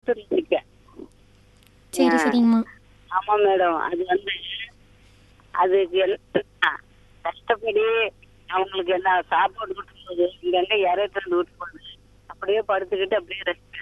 பார்த்து ரசிப்பேன் சரி சரிங்கம்மா ஆமா மேடம் அது வந்து அதுக்கு என்ன கஷ்டப்படி அவங்களுக்கு என்ன சாப்பாடு கொடுக்கும்போது இங்கங்க இறட்டு வந்து விட்டுருவாங்க அப்படியே படுத்துக்கிட்டு அப்படியே ரசிப்பேன்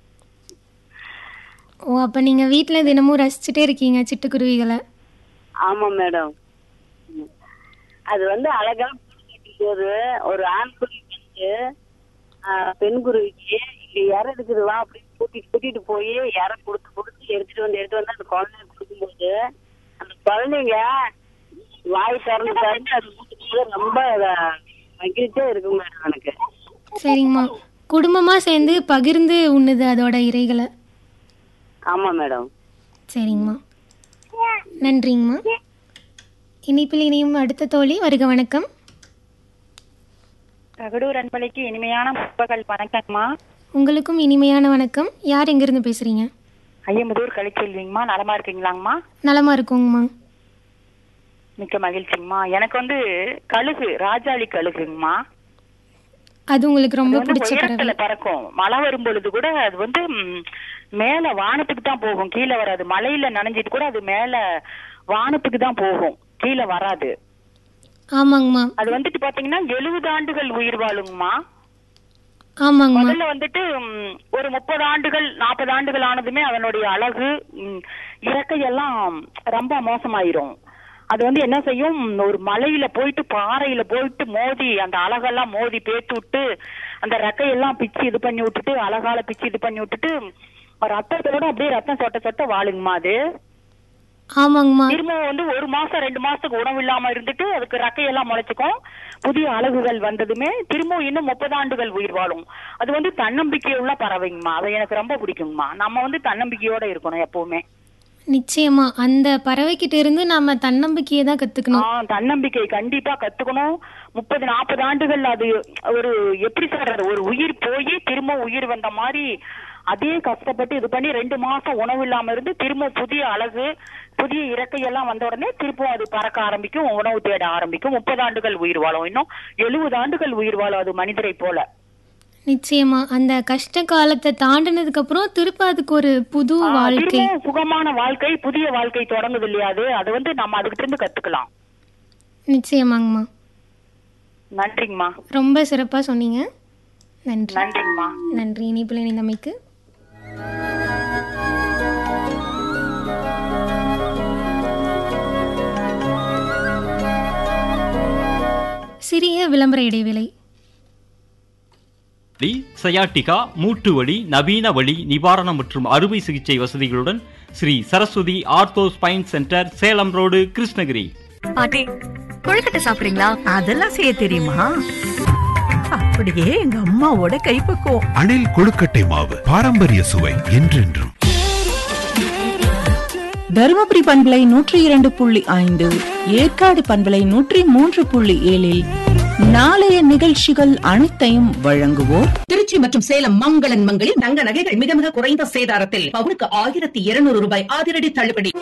ஓ அப்போ நீங்கள் வீட்டில் தினமும் ரசிச்சுட்டே இருக்கீங்க சிட்டுக்குருவிகளை ஆமா மேடம் ம். அது வந்து அழகா கூடு கட்டும்போது ஒரு ஆண் குருவிக்கு வந்து ஆஹ், பெண் குருவிக்கு இங்க இற இருக்குது வா அப்படின்னு கூட்டிட்டு கூட்டிட்டு போய் இற கொடுத்து கொடுத்து எடுத்துட்டு வந்து எடுத்து வந்து அந்த குழந்தைங்க கொடுக்கும்போது அந்த குழந்தைங்க வாய் திறந்து திறந்து அது கொடுக்கும்போது ரொம்ப அத- மகிழ்ச்சியா இருக்கும் மேடம் எனக்கு சரிங்கம்மா குடும்பமாக சேர்ந்து பகிர்ந்து உண்ணுது அதோட இறைகளை ஆமா மேடம் சரிங்கம்மா நன்றிங்கம்மா இனிப்பில் இனியும் அடுத்த தோழி வருக வணக்கம் தகடூர் அன்பலைக்கு இனிமையான முற்பகல் வணக்கங்கம்மா உங்களுக்கும் இனிமையான வணக்கம் யார் எங்கேருந்து பேசுகிறீங்க ஐயம்பதூர் கழிச்செல்விங்கம்மா நலமா இருக்கீங்களாங்கம்மா நலமா இருக்கோங்கம்மா மிக்க மகிழ்ச்சிங்கம்மா எனக்கு வந்து கழுகு ராஜாளி கழுகுங்கம்மா அது உங்களுக்கு ரொம்ப அது வந்து பிடிச்ச பறவை உயரத்துல பறக்கும் மழை வரும் பொழுது கூட அது வந்து ம், மேல வானத்துக்கு தான் போகும் கீழே வராது மலையில நனைஞ்சிட்டு கூட அது மேல வானத்துக்கு தான் போகும் கீழே வராது ஆமாங்கம்மா அது வந்துட்டு பாத்தீங்கன்னா எழுபது ஆண்டுகள் உயிர் வாழுங்கம்மா ஆமாங்கம்மா முதல்ல வந்துட்டு ம், ஒரு முப்பது ஆண்டுகள் நாற்பது ஆண்டுகள் ஆனதுமே அதனுடைய அழகு ம், இறக்கையெல்லாம் ரொம்ப மோசமாயிரும் அது வந்து என்ன செய்யும் ஒரு மலையில போயிட்டு பாறையில போயிட்டு மோதி அந்த அழகெல்லாம் மோதி பேத்து விட்டு அந்த ரெக்கையெல்லாம் பிச்சு இது பண்ணி விட்டுட்டு அழகால பிச்சு இது பண்ணி விட்டுட்டு ரத்தத்தோட அப்படியே ரத்தம் சொட்ட சொட்ட வாழுங்கம்மா அது ஆமாங்கம்மா திரும்பவும் வந்து ஒரு மாசம் ரெண்டு மாசத்துக்கு உணவு இல்லாம இருந்துட்டு அதுக்கு ரெக்கையெல்லாம் முளைச்சுக்கும் புதிய அழகுகள் வந்ததுமே திரும்பவும் இன்னும் முப்பது ஆண்டுகள் உயிர் வாழும் அது வந்து தன்னம்பிக்கை உள்ள பறவைங்கம்மா அது எனக்கு ரொம்ப பிடிக்குங்கம்மா நம்ம வந்து தன்னம்பிக்கையோட இருக்கணும் எப்பவுமே நிச்சயமா அந்த பறவைக்கிட்ட இருந்து நாம தன்னம்பிக்கையை தான் கத்துக்கணும் ஆஹ் தன்னம்பிக்கை கண்டிப்பா கத்துக்கணும் முப்பது நாற்பது ஆண்டுகள் அது ஒரு எப்படி சொல்றது ஒரு உயிர் போய் திரும்ப உயிர் வந்த மாதிரி அதே கஷ்டப்பட்டு இது பண்ணி ரெண்டு மாசம் உணவு இல்லாம இருந்து திரும்ப புதிய அழகு புதிய இறக்கையெல்லாம் வந்த உடனே திருப்பவும் அது பறக்க ஆரம்பிக்கும் உணவு தேட ஆரம்பிக்கும் முப்பது ஆண்டுகள் உயிர் வாழும் இன்னும் எழுபது ஆண்டுகள் உயிர் வாழும் அது மனிதரை போல நிச்சயமா அந்த கஷ்ட காலத்தை தாண்டினதுக்கு அப்புறம் திருப்ப அதுக்கு ஒரு புது ஆஹ் வாழ்க்கை திரும்பவும் சுகமான வாழ்க்கை புதிய வாழ்க்கை தொடங்குது இல்லையா அது அது வந்து நம்ம அதுகிட்ட இருந்து கத்துக்கலாம் நிச்சயமாங்கம்மா நன்றிங்கம்மா ரொம்ப சிறப்பா சொன்னீங்க நன்றி நன்றிங்கம்மா நன்றி இனிப்பில் இணைந்தமைக்கு சிறிய விளம்பர இடைவேளை வலி சயாட்டிகா மூட்டு வலி நவீன வலி நிவாரணம் மற்றும் அறுவை சிகிச்சை வசதிகளுடன் Shri Saraswathi ortho spine centre Salem road Krishnagiri பாட்டி கொழுக்கட்டை சாப்பிடுறீங்களா அதெல்லாம் செய்ய தெரியுமா அப்படியே எங்க அம்மாவோட கைப்பக்குவம் அணில் கொழுக்கட்டை மாவு பாரம்பரிய சுவை என்றென்றும் தருமபுரி பண்பலை நூற்றி இரண்டு புள்ளி ஐந்து ஏற்காடு பண்பலை நூற்றி மூன்று புள்ளி ஏழில் நாளைய நிகழ்ச்சிகள் அனைத்தையும் வழங்குவோர் திருச்சி மற்றும் சேலம் மங்களன் மங்களில் தங்க நகைகள் மிக மிக குறைந்த சேதாரத்தில் பவுனுக்கு ஆயிரத்தி இருநூறு ரூபாய் அதிரடி தள்ளுபடி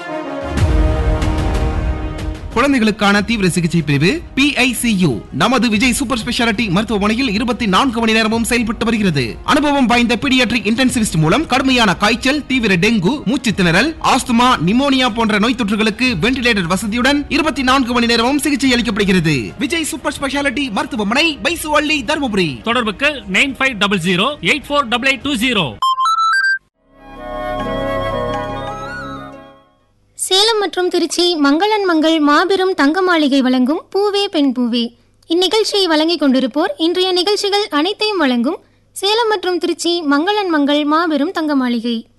குழந்தைகளுக்கான தீவிர சிகிச்சை பிரிவு PICU நமது விஜய் சூப்பர் ஸ்பெஷாலிட்டி மருத்துவமனையில் இருபத்தி நான்கு மணி நேரமும் செயல்பட்டு வருகிறது அனுபவம் வாய்ந்த பீடியாட்ரிக் இன்டென்சிவிஸ்ட் மூலம் கடுமையான காய்ச்சல் தீவிர டெங்கு மூச்சு திணறல் ஆஸ்துமா நிமோனியா போன்ற நோய் தொற்றுகளுக்கு வென்டிலேட்டர் வசதியுடன் இருபத்தி நான்கு மணி நேரமும் சிகிச்சை அளிக்கப்படுகிறது விஜய் சூப்பர் ஸ்பெஷாலிட்டி மருத்துவமனை பைசுவள்ளி தருமபுரி தொடர்புக்கு nine five double zero eight four double eight two zero Salem மற்றும் திருச்சி மங்களன் மங்கள் மாபெரும் தங்க மாளிகை வழங்கும் பூவே பெண் பூவே இந்நிகழ்ச்சியை வழங்கிக் கொண்டிருப்போர் இன்றைய நிகழ்ச்சிகள் அனைத்தையும் வழங்கும் சேலம் மற்றும் திருச்சி மங்களன் மங்கள் மாபெரும் தங்க மாளிகை